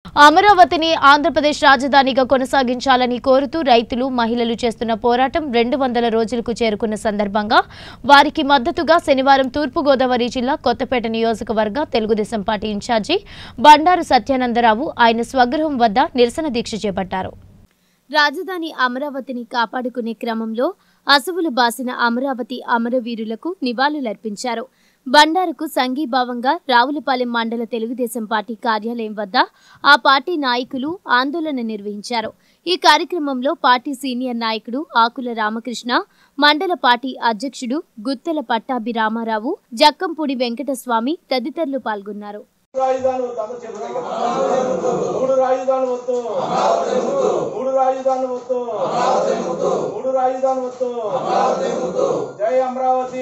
అమరావతిని ఆంధ్రప్రదేశ్ రాజధానిగా కొనసాగించాలని కోరుతూ రైతులు మహిళలు చేస్తున్న పోరాటం రెండు వందల రోజులకు చేరుకున్న సందర్భంగా వారికి మద్దతుగా శనివారం తూర్పుగోదావరి జిల్లా కొత్తపేట నియోజకవర్గ తెలుగుదేశం పార్టీ ఇన్ఛార్జి బండారు సత్యానందరావు ఆయన స్వగృహం వద్ద నిరసన దీక్ష చేపట్టారు రాజధాని అమరావతిని కాపాడుకునే క్రమంలో అసువులు బాసిన అమరావతి అమరవీరులకు నివాళులర్పించారు బండారుకు సంఘీభావంగా రావులపాలెం మండల తెలుగుదేశం పార్టీ కార్యాలయం వద్ద ఆ పార్టీ నాయకులు ఆందోళన నిర్వహించారు ఈ కార్యక్రమంలో పార్టీ సీనియర్ నాయకుడు ఆకుల రామకృష్ణ మండల పార్టీ అధ్యక్షుడు గుత్తెల పట్టాభి రామారావు జక్కంపూడి వెంకటస్వామి తదితరులు పాల్గొన్నారు రాజధాని వద్దు అందరూ చెప్తున్నాయి కదా మూడు రాజధాని వద్దు మూడు రాజధాని వద్దు మూడు రాజధాని వద్దు జై అమరావతి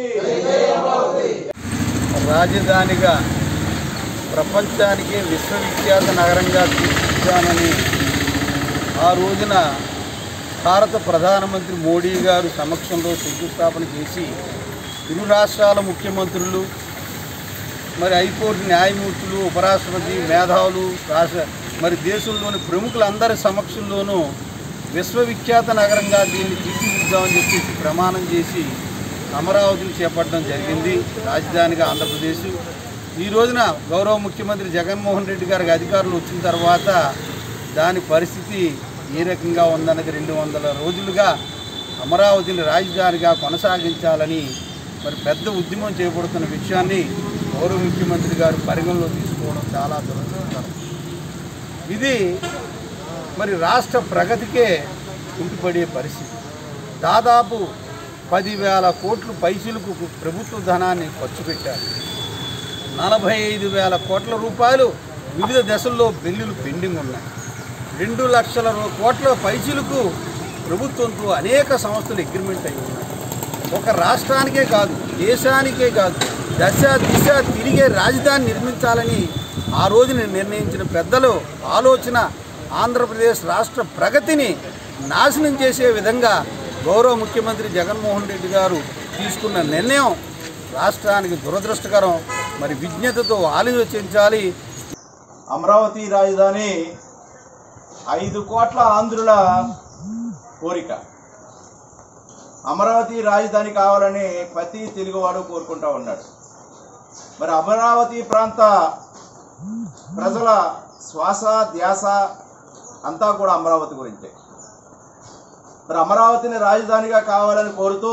రాజధానిగా ప్రపంచానికి విశ్వవిఖ్యాత నగరంగా తీర్చిదిద్దానని ఆ రోజున భారత ప్రధానమంత్రి మోడీ గారు సమక్షంలో శంకుస్థాపన చేసి ఇరు రాష్ట్రాల ముఖ్యమంత్రులు మరి హైకోర్టు న్యాయమూర్తులు ఉపరాష్ట్రపతి మేధావులు రాష్ట్ర మరి దేశంలోని ప్రముఖులందరి సమక్షంలోనూ విశ్వవిఖ్యాత నగరంగా దీన్ని తీర్చిదిద్దామని చెప్పేసి ప్రమాణం చేసి అమరావతిని చేపట్టడం జరిగింది రాజధానిగా ఆంధ్రప్రదేశ్ ఈ రోజున గౌరవ ముఖ్యమంత్రి జగన్మోహన్ రెడ్డి గారికి అధికారులు వచ్చిన తర్వాత దాని పరిస్థితి ఏ రకంగా ఉందన్నది రెండు వందల రోజులుగా అమరావతిని రాజధానిగా కొనసాగించాలని మరి పెద్ద ఉద్యమం చేపడుతున్న విషయాన్ని గౌరవ ముఖ్యమంత్రి గారు పరిగణలో తీసుకోవడం చాలా దురదృష్టకరం ఇది మరి రాష్ట్ర ప్రగతికే కుంటుపడే పరిస్థితి దాదాపు పదివేల కోట్లు పైసలకు ప్రభుత్వ ధనాన్ని ఖర్చు పెట్టారు నలభై ఐదు వేల కోట్ల రూపాయలు వివిధ దశల్లో బిల్లులు పెండింగ్ ఉన్నాయి రెండు లక్షల రూ- కోట్ల పైసలకు ప్రభుత్వంతో అనేక సంస్థలు అగ్రిమెంట్ అయి ఉన్నాయి ఒక రాష్ట్రానికే కాదు దేశానికే కాదు దశ దిశ తిరిగే రాజధాని నిర్మించాలని ఆ రోజున నిర్ణయించిన పెద్దలు ఆలోచన ఆంధ్రప్రదేశ్ రాష్ట్ర ప్రగతిని నాశనం చేసే విధంగా గౌరవ ముఖ్యమంత్రి జగన్మోహన్ రెడ్డి గారు తీసుకున్న నిర్ణయం రాష్ట్రానికి దురదృష్టకరం మరి విజ్ఞతతో ఆలోచించాలి అమరావతి రాజధాని ఐదు కోట్ల ఆంధ్రుల కోరిక అమరావతి రాజధాని కావాలని ప్రతి తెలుగువాడు కోరుకుంటా ఉన్నాడు మరి అమరావతి ప్రాంత ప్రజల శ్వాస ధ్యాస అంతా కూడా అమరావతి గురించే మరి అమరావతిని రాజధానిగా కావాలని కోరుతూ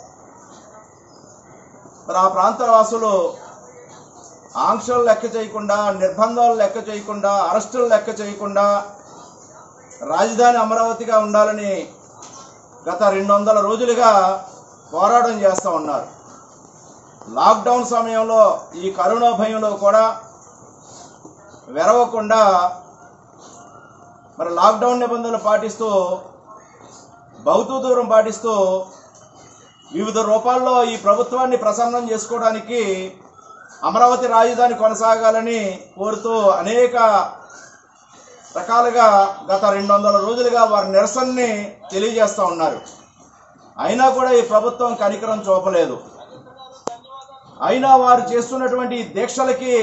మరి ఆ ప్రాంత వాసులు ఆంక్షలు లెక్క చేయకుండా నిర్బంధాలు లెక్క చేయకుండా అరెస్టులు లెక్క చేయకుండా రాజధాని అమరావతిగా ఉండాలని గత రెండు వందల రోజులుగా పోరాటం చేస్తూ ఉన్నారు లాక్డౌన్ సమయంలో ఈ కరోనా భయంలో కూడా వెరవకుండా మరి లాక్డౌన్ నిబంధనలు పాటిస్తూ భౌతు దూరం పాటిస్తూ వివిధ రూపాల్లో ఈ ప్రభుత్వాన్ని ప్రసన్నం చేసుకోవడానికి అమరావతి రాజధాని కొనసాగాలని కోరుతూ అనేక రకాలుగా గత రెండు వందల రోజులుగా వారి నిరసనని తెలియజేస్తూ ఉన్నారు అయినా కూడా ఈ ప్రభుత్వం కనికరం చూపలేదు అయినా వారు చేస్తున్నటువంటి ఈ దీక్షలకి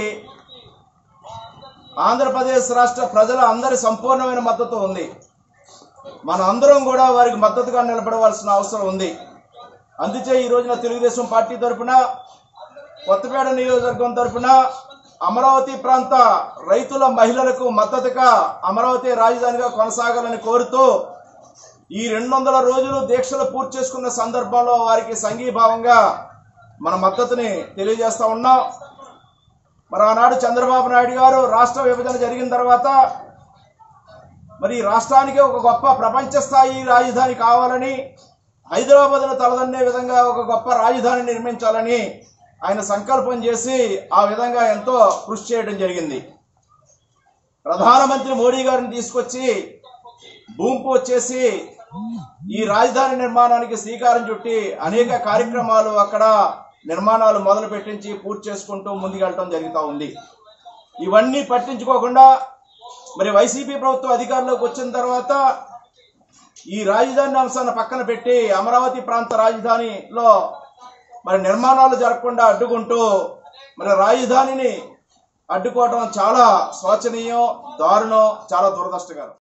ఆంధ్రప్రదేశ్ రాష్ట్ర ప్రజల అందరి సంపూర్ణమైన మద్దతు ఉంది మన అందరం కూడా వారికి మద్దతుగా నిలబడవలసిన అవసరం ఉంది అందుచే ఈ రోజున తెలుగుదేశం పార్టీ తరఫున కొత్తపేట నియోజకవర్గం తరఫున అమరావతి ప్రాంత రైతుల మహిళలకు మద్దతుగా అమరావతి రాజధానిగా కొనసాగాలని కోరుతూ ఈ రెండు వందల రోజులు దీక్షలు పూర్తి చేసుకున్న సందర్భంలో వారికి సంఘీభావంగా మన మద్దతుని తెలియజేస్తా ఉన్నాం మరి ఆనాడు చంద్రబాబు నాయుడు గారు రాష్ట్ర విభజన జరిగిన తర్వాత మరి ఈ రాష్ట్రానికి ఒక గొప్ప ప్రపంచ స్థాయి రాజధాని కావాలని హైదరాబాద్ను తలదన్నే విధంగా ఒక గొప్ప రాజధాని నిర్మించాలని ఆయన సంకల్పం చేసి ఆ విధంగా ఎంతో కృషి చేయడం జరిగింది ప్రధానమంత్రి మోడీ గారిని తీసుకొచ్చి భూమి పూజ చేసి ఈ రాజధాని నిర్మాణానికి శ్రీకారం చుట్టి అనేక కార్యక్రమాలు అక్కడ నిర్మాణాలు మొదలు పెట్టించి పూర్తి చేసుకుంటూ ముందుకెళ్ళటం జరుగుతూ ఉంది ఇవన్నీ పట్టించుకోకుండా మరి వైసీపీ ప్రభుత్వం అధికారంలోకి వచ్చిన తర్వాత ఈ రాజధాని అంశాన్ని పక్కన పెట్టి అమరావతి ప్రాంత రాజధానిలో మరి నిర్మాణాలు జరగకుండా అడ్డుకుంటూ మరి రాజధానిని అడ్డుకోవడం చాలా శోచనీయం దారుణం చాలా దురదృష్టకరం